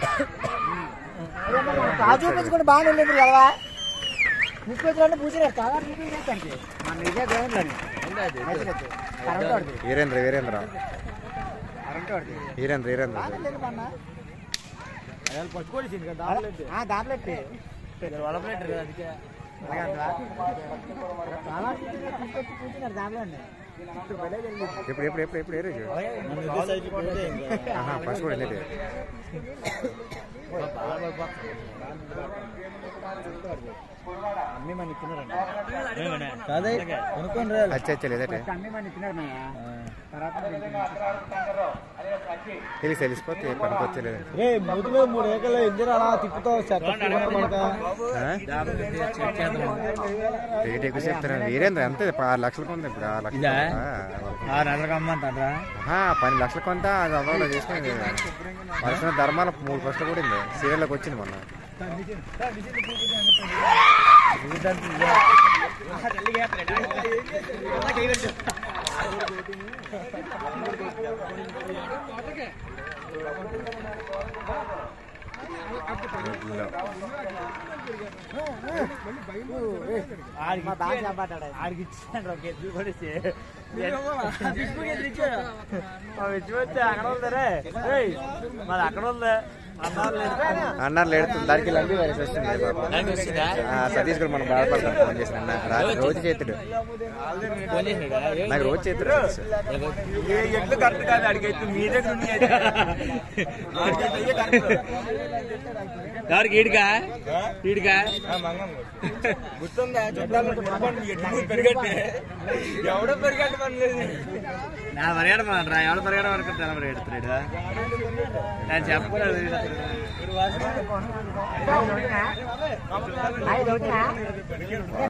కాదు చూపించుకుంటే బాగానే వెళ్ళింది కదా ముప్పై రెండు పూసినారు కాదా చూపించానికి మన ఇదే గ్రౌండ్లోని కరెంట్ వాడిది వీరేంద్ర వీరేంద్ర కరెంట్ వాడిది వీరేంద్ర వీరేంద్ర బాగానే లేదు మొన్న పట్టుకోడిసింది కదా ఆ, దాంట్లో ఎట్టి. వడపలేటర్ అందుకే అలాగే అంటావా? చాలా తీసుకొచ్చి కూర్చున్నారు దాంట్లోనే. చుట్టూ భలే జరిగింది. ఎప్పుడు ఎప్పుడు ఎప్పుడు ఎప్పుడు ఏ రోజు ఆహా ఫస్ట్ కూడా వెళ్ళేది అమ్మి మన ఇచ్చినారండి కాదే కొనుక్కొని అచ్చా అచ్చా లేదటే ఫస్ట్ అమ్మి మన ఇచ్చినారు మన తర్వాత తెలిసి తెలిసిపోతే పనికొచ్చలేదు రే ముదులో మూడు ఏకలు ఇందిరా అలా తిప్పుతావు చెత్త మనక రేట్ ఎక్కువ చెప్తాను వీరేంద్ర అంతే ఆరు లక్షలకు ఉంది ఇప్పుడు ఆరు లక్షలు ఇదా? ఆ, ఆరు నెలలకు అమ్మంటారా ఆహా, పన్నెండు లక్షలకు కొంత అది అవ్వాలి చేసుకుని వలసిన ధర్మాల మూడు ఫస్ట్ కూడా ఉంది సీరియల్లోకి వచ్చింది మొన్న లో. మా బాగా చేపట్టాడు ఆయన. ఆడికి ఇచ్చాడు ఒక ఎద్దు కొడిసి వచ్చి అక్కడ ఉందరే ఏయ్, మాది అక్కడ ఉందా అన్నారు లేదు అన్నారు లేదు దానికి లంబి వైరస్ వస్తుంది పాపం. ఆ, సతీష్ కూడా మనం బాధపడతాం ఫోన్ చేసిన అన్న రాత్రి రోజు చేతుడు నాకు రోజు చేతుడు ఎట్లు కరెక్ట్ కాదు అడిగి అయితే మీ దగ్గర ఉన్నాయి ఎవరికి ఈడికా ఈడికా గుర్తుందా చుట్టాలు ఎట్లు పెరిగట్టే ఎవడో పెరిగట్టు పని లేదు నా పరిగెడమనరా ఎవడ పరిగెడమనుకుంటా మరి ఎడుతున్నాడు నేను చెప్పకూడదు ఐదు ఒకటినా? ఐదు ఒకటినా?